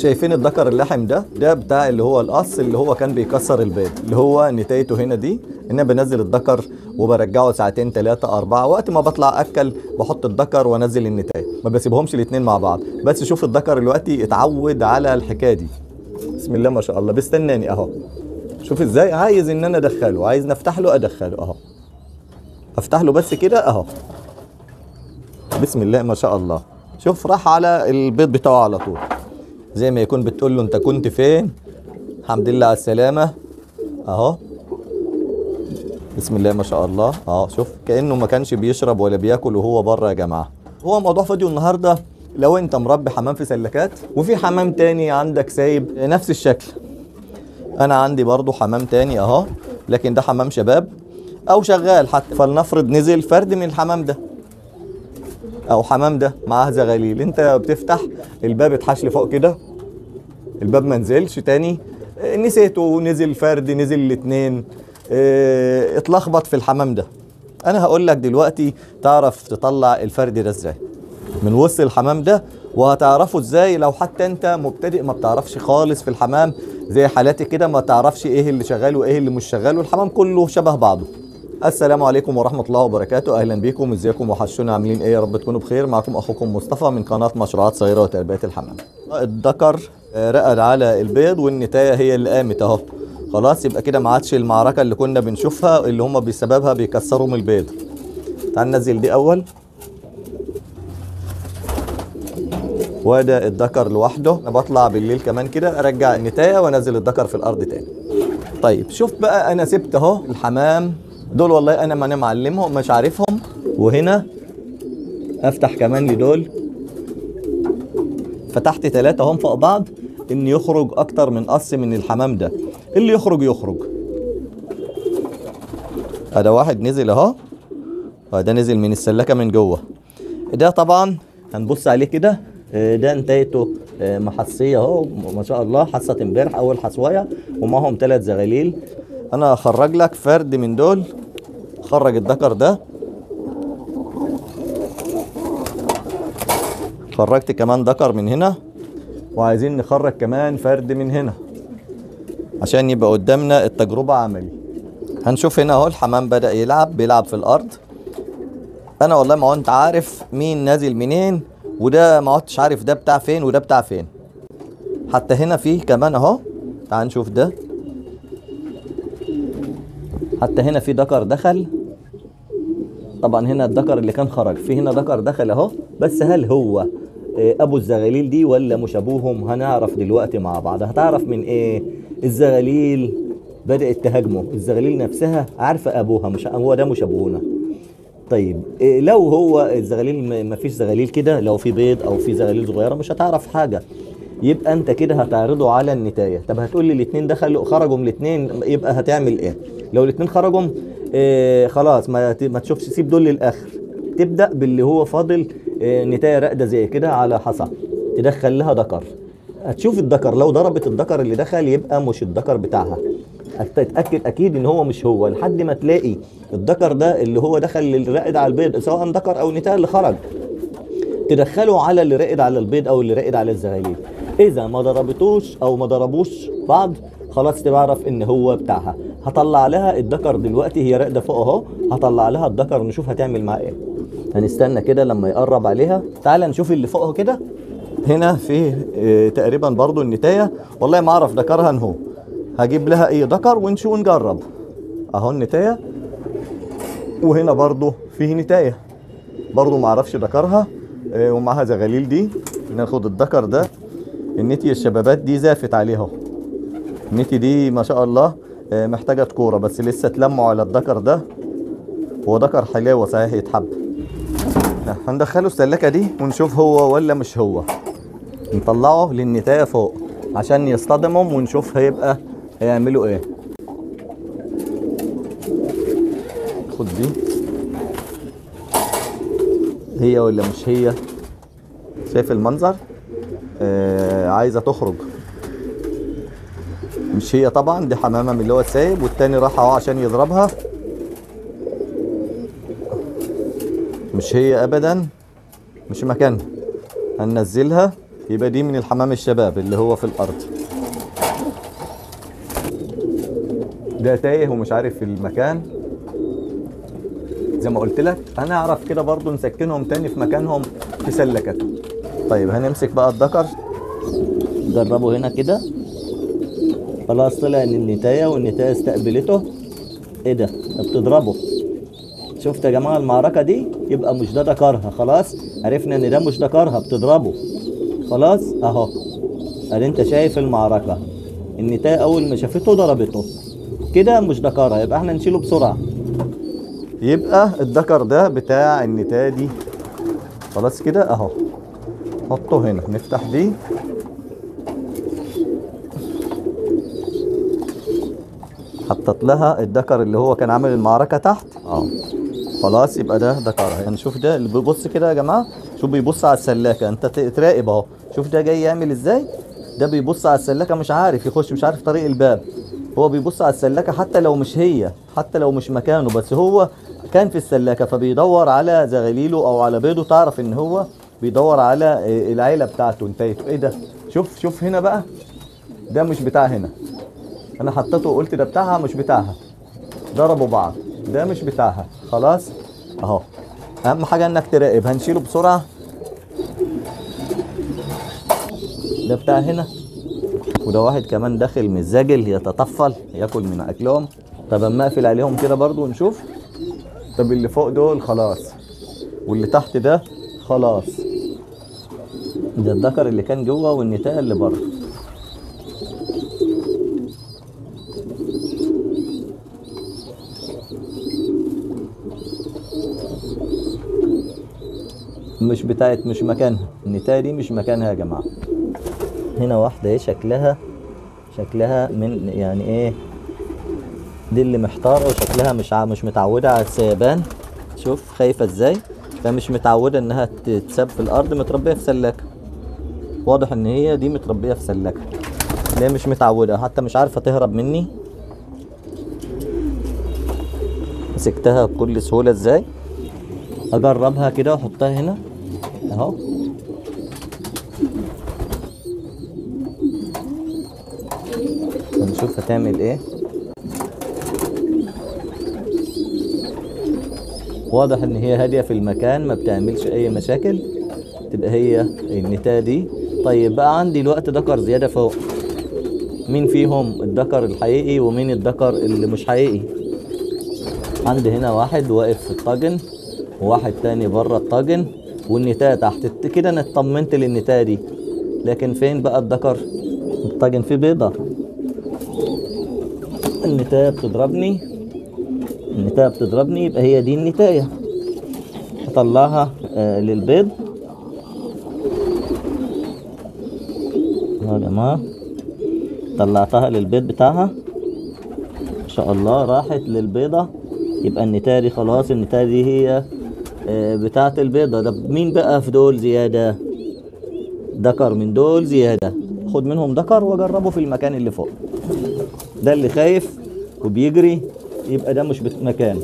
شايفين الذكر اللحم ده ده بتاع اللي هو القص اللي هو كان بيكسر البيض اللي هو نتايته هنا دي ان انا بنزل الذكر وبرجعه ساعتين ثلاثة أربعة وقت ما بطلع أكل بحط الذكر وأنزل النتاية ما بسيبهمش الاتنين مع بعض بس شوف الذكر دلوقتي اتعود على الحكاية دي بسم الله ما شاء الله بيستناني أهو شوف ازاي عايز ان انا ادخله عايز نفتح له ادخله اهو افتح له بس كده اهو بسم الله ما شاء الله شوف راح على البيض بتاعه على طول زي ما يكون بتقول له انت كنت فين الحمد لله على السلامة اهو بسم الله ما شاء الله اهو شوف كأنه ما كانش بيشرب ولا بياكل وهو بره يا جماعة هو موضوع فيديو النهاردة لو انت مربي حمام في سلكات وفي حمام تاني عندك سايب نفس الشكل انا عندي برضو حمام تاني اهو لكن ده حمام شباب او شغال حتى فلنفرض نزل فرد من الحمام ده او حمام ده معاه زغاليل انت بتفتح الباب اتحش لفوق كده الباب ما نزلش تاني اه، نسيته نزل فرد نزل الاتنين اه، اتلخبط في الحمام ده انا هقول لك دلوقتي تعرف تطلع الفرد ده ازاي من وسط الحمام ده وهتعرفه ازاي لو حتى انت مبتدئ ما بتعرفش خالص في الحمام زي حالاتي كده ما تعرفش ايه اللي شغال وايه اللي مش شغال والحمام كله شبه بعضه السلام عليكم ورحمة الله وبركاته أهلا بكم ازيكم وحشونا عاملين ايه يا رب تكونوا بخير معكم أخوكم مصطفى من قناة مشروعات صغيرة وتربية الحمام الذكر آه، رقد على البيض والنتاية هي اللي قامت اهو خلاص يبقى كده ما عادش المعركة اللي كنا بنشوفها اللي هم بسببها بيكسروا من البيض تعال ننزل دي أول وده الذكر لوحده انا بطلع بالليل كمان كده ارجع النتايه وانزل الذكر في الارض تاني طيب شوف بقى انا سبت اهو الحمام دول والله انا ما انا معلمهم مش عارفهم وهنا افتح كمان لدول فتحت ثلاثة هم فوق بعض ان يخرج اكتر من قص من الحمام ده اللي يخرج يخرج هذا واحد نزل اهو وده نزل من السلكة من جوه ده طبعا هنبص عليه كده آه، ده انتهيته آه، محصية اهو ما شاء الله حصة امبارح اول حصواية ومعهم ثلاث زغاليل انا هخرج لك فرد من دول خرج الذكر ده خرجت كمان ذكر من هنا وعايزين نخرج كمان فرد من هنا عشان يبقى قدامنا التجربة عملي هنشوف هنا اهو الحمام بدأ يلعب بيلعب في الارض انا والله ما كنت عارف مين نازل منين وده ما عدتش عارف ده بتاع فين وده بتاع فين حتى هنا فيه كمان اهو تعال نشوف ده حتى هنا في ذكر دخل طبعا هنا الذكر اللي كان خرج في هنا ذكر دخل اهو بس هل هو آه، ابو الزغاليل دي ولا مش ابوهم هنعرف دلوقتي مع بعض هتعرف من ايه الزغاليل بدأت تهاجمه الزغاليل نفسها عارفة ابوها مش هو ده مش ابونا طيب إيه لو هو الزغاليل م- مفيش زغاليل كده لو في بيض او في زغاليل صغيره مش هتعرف حاجه يبقى انت كده هتعرضه على النتايه طب هتقول لي الاثنين دخلوا خرجوا من الاثنين يبقى هتعمل ايه لو الاثنين خرجوا إيه خلاص ما ت- ما تشوفش سيب دول للاخر تبدا باللي هو فاضل إيه نتايه راقده زي كده على حصى تدخل لها ذكر هتشوف الذكر لو ضربت الذكر اللي دخل يبقى مش الذكر بتاعها هتتاكد اكيد ان هو مش هو لحد ما تلاقي الذكر ده اللي هو دخل اللي راقد على البيض سواء ذكر او نتايه اللي خرج تدخله على اللي راقد على البيض او اللي راقد على الزغاليل اذا ما ضربتوش او ما ضربوش بعض خلاص تعرف ان هو بتاعها هطلع لها الذكر دلوقتي هي راقده فوق اهو هطلع لها الذكر ونشوف هتعمل معاه ايه هنستنى كده لما يقرب عليها تعال نشوف اللي فوقه كده هنا في اه تقريبا برضو النتايه والله ما اعرف ذكرها ان هو هجيب لها ايه ذكر ونشوف نجرب اهو النتايه وهنا برضو فيه نتايه برضو ما اعرفش ذكرها آه، ومعاها زغاليل دي ناخد الذكر ده النتي الشبابات دي زافت عليها اهو النتي دي ما شاء الله آه، محتاجة كورة بس لسه تلموا على الذكر ده هو ذكر حلاوة صحيح يتحب هندخله السلكة دي ونشوف هو ولا مش هو نطلعه للنتاية فوق عشان يصطدمهم ونشوف هيبقى هيعملوا ايه خد دي هي ولا مش هي شايف المنظر آه عايزه تخرج مش هي طبعا دي حمامه من اللي هو السايب والتاني راح اهو عشان يضربها مش هي ابدا مش مكانها هننزلها يبقى دي من الحمام الشباب اللي هو في الارض ده تايه ومش عارف المكان زي ما قلت لك هنعرف كده برضو نسكنهم تاني في مكانهم في سلكة طيب هنمسك بقى الذكر جربه هنا كده خلاص طلع ان النتاية والنتاية استقبلته ايه ده ده بتضربه شفت يا جماعة المعركة دي يبقى مش ده ذكرها خلاص عرفنا ان ده مش ذكرها بتضربه خلاص اهو ادي انت شايف المعركة النتاية اول ما شافته ضربته كده مش ذكرها يبقى احنا نشيله بسرعة يبقى الذكر ده بتاع النتاية دي خلاص كده اهو حطه هنا نفتح دي حطت لها الذكر اللي هو كان عامل المعركة تحت اه خلاص يبقى ده ذكرها هنشوف ده اللي بيبص كده يا جماعة شوف بيبص على السلاكة انت ت- تراقب اهو شوف ده جاي يعمل ازاي ده بيبص على السلاكة مش عارف يخش مش عارف طريق الباب هو بيبص على السلاكة حتى لو مش هي حتى لو مش مكانه بس هو كان في السلاكة فبيدور على زغاليله او على بيضه تعرف ان هو بيدور على آه، العيلة بتاعته انتهيته ايه ده شوف شوف هنا بقى ده مش بتاع هنا انا حطيته وقلت ده بتاعها مش بتاعها ضربوا بعض ده مش بتاعها خلاص اهو اهم حاجه انك تراقب هنشيله بسرعه ده بتاع هنا وده واحد كمان داخل مزاجل يتطفل ياكل من اكلهم طب اما اقفل عليهم كده برضو ونشوف طب اللي فوق دول خلاص واللي تحت ده خلاص ده الذكر اللي كان جوه والنتايه اللي بره مش بتاعت مش مكانها النتاية دي مش مكانها يا جماعة هنا واحدة ايه شكلها شكلها من يعني ايه دي اللي محتارة وشكلها مش ع- مش متعودة على السيبان شوف خايفة ازاي فمش متعودة انها تتساب في الارض متربية في سلاكة واضح ان هي دي متربية في سلاكة ليه مش متعودة حتى مش عارفة تهرب مني مسكتها بكل سهولة ازاي اجربها كده واحطها هنا اهو هنشوف هتعمل ايه واضح ان هي هاديه في المكان ما بتعملش اي مشاكل تبقى هي النتايه دي طيب بقى عندي الوقت ذكر زياده فوق مين فيهم الذكر الحقيقي ومين الذكر اللي مش حقيقي عندي هنا واحد واقف في الطاجن وواحد تاني بره الطاجن والنتاية تحت الت- كده انا اطمنت للنتاية دي لكن فين بقى الذكر الطاجن فيه بيضة النتاية بتضربني النتاية بتضربني يبقى هي دي النتاية اطلعها آه للبيض اهو يا جماعة طلعتها للبيض بتاعها ما شاء الله راحت للبيضة يبقى النتاية دي خلاص النتاية دي هي آه، بتاعة البيضة ده مين بقى في دول زيادة ذكر من دول زيادة خد منهم ذكر واجربه في المكان اللي فوق ده اللي خايف وبيجري يبقى ده مش بت- مكان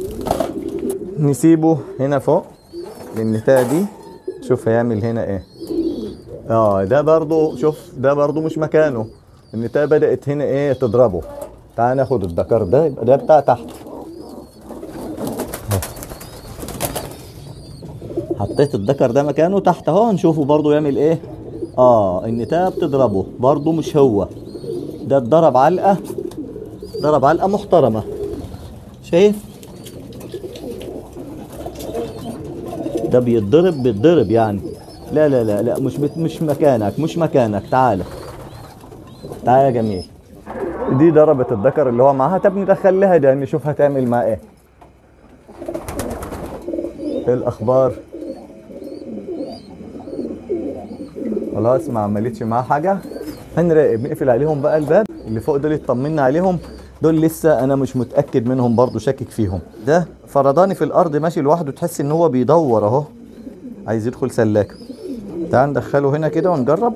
نسيبه هنا فوق للنتاية دي شوف هيعمل هنا ايه اه ده برضو شوف ده برضو مش مكانه النتاية بدأت هنا ايه تضربه تعال ناخد الذكر ده يبقى ده بتاع تحت حطيت الذكر ده مكانه تحت اهو نشوفه برضو يعمل ايه اه النتاية بتضربه برضو مش هو ده اتضرب علقة ضرب علقة محترمة شايف ده بيتضرب بيتضرب يعني لا لا لا لا مش بت مش مكانك مش مكانك تعالى تعالى يا جميل دي ضربت الذكر اللي هو معاها طب ندخلها ده نشوف هتعمل معاه ايه ايه الاخبار خلاص ما عملتش معاه حاجه هنراقب نقفل عليهم بقى الباب اللي فوق دول اطمنا عليهم دول لسه انا مش متاكد منهم برضو شاكك فيهم ده فرداني في الارض ماشي لوحده تحس ان هو بيدور اهو عايز يدخل سلاكه تعال ندخله هنا كده ونجرب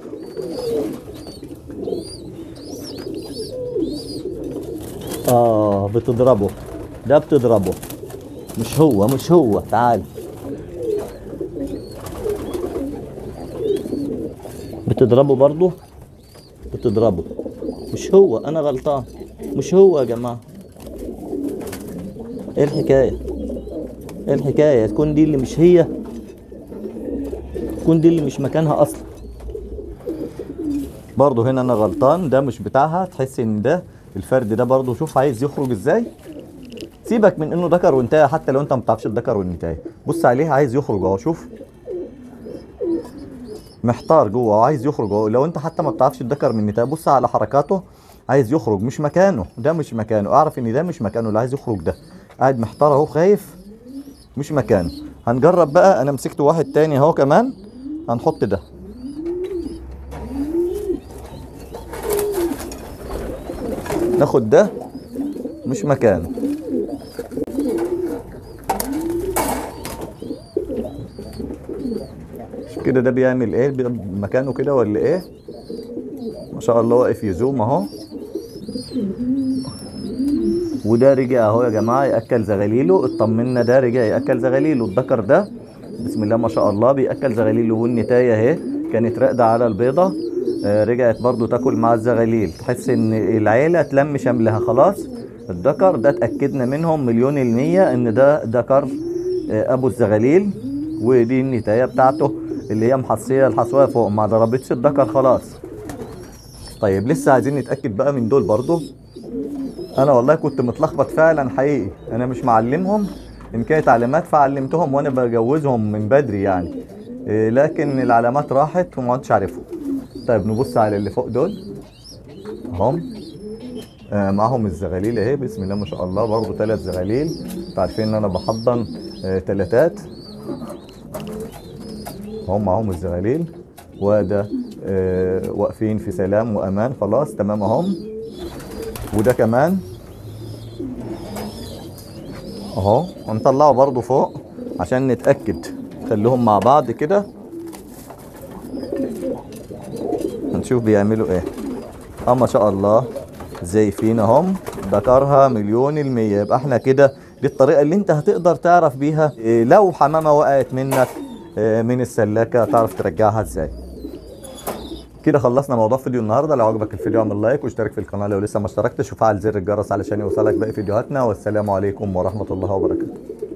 اه بتضربه ده بتضربه مش هو مش هو تعال بتضربه برضه بتضربه مش هو انا غلطان مش هو يا جماعه ايه الحكايه ايه الحكايه تكون دي اللي مش هي تكون دي اللي مش مكانها اصلا برضه هنا انا غلطان ده مش بتاعها تحس ان ده الفرد ده برضه شوف عايز يخرج ازاي سيبك من انه ذكر وانتهى حتى لو انت ما بتعرفش الذكر والانتهى بص عليه عايز يخرج اهو شوف محتار جوه وعايز يخرج اهو لو انت حتى ما بتعرفش الذكر من النتايه بص على حركاته عايز يخرج مش مكانه ده مش مكانه اعرف ان ده مش مكانه اللي عايز يخرج ده قاعد محتار اهو خايف مش مكانه هنجرب بقى انا مسكت واحد تاني اهو كمان هنحط ده ناخد ده مش مكانه مش كده ده بيعمل ايه بي- مكانه كده ولا ايه ما شاء الله واقف يزوم اهو وده رجع اهو يا جماعه ياكل زغاليله اطمنا ده رجع ياكل زغاليله الذكر ده بسم الله ما شاء الله بياكل زغاليله والنتايه اهي كانت راقده على البيضه آه، رجعت برضو تاكل مع الزغاليل تحس ان العيله تلم شملها خلاص الذكر ده اتاكدنا منهم مليون المية ان ده ذكر آه، ابو الزغاليل ودي النتايه بتاعته اللي هي محصيه الحصويه فوق ما ضربتش الذكر خلاص طيب لسه عايزين نتاكد بقى من دول برضو انا والله كنت متلخبط فعلا حقيقي انا مش معلمهم ان كانت علامات فعلمتهم وانا بجوزهم من بدري يعني إيه، لكن العلامات راحت وما عدتش عارفهم طيب نبص على اللي فوق دول هم آه معاهم الزغاليل اهي بسم الله ما شاء الله برضه ثلاث زغاليل انتوا عارفين ان انا بحضن آه تلاتات هم معاهم الزغاليل وده آه واقفين في سلام وامان خلاص تمام اهم وده كمان اهو ونطلعه برضو فوق عشان نتأكد خليهم مع بعض كده هنشوف بيعملوا ايه اه ما شاء الله زيفين اهم ذكرها مليون المية يبقى احنا كده دي الطريقة اللي انت هتقدر تعرف بيها إيه لو حمامة وقعت منك إيه من السلاكة تعرف ترجعها ازاي كده خلصنا موضوع فيديو النهارده لو عجبك الفيديو اعمل لايك واشترك في القناه لو لسه ما اشتركتش وفعل زر الجرس علشان يوصلك باقي فيديوهاتنا والسلام عليكم ورحمه الله وبركاته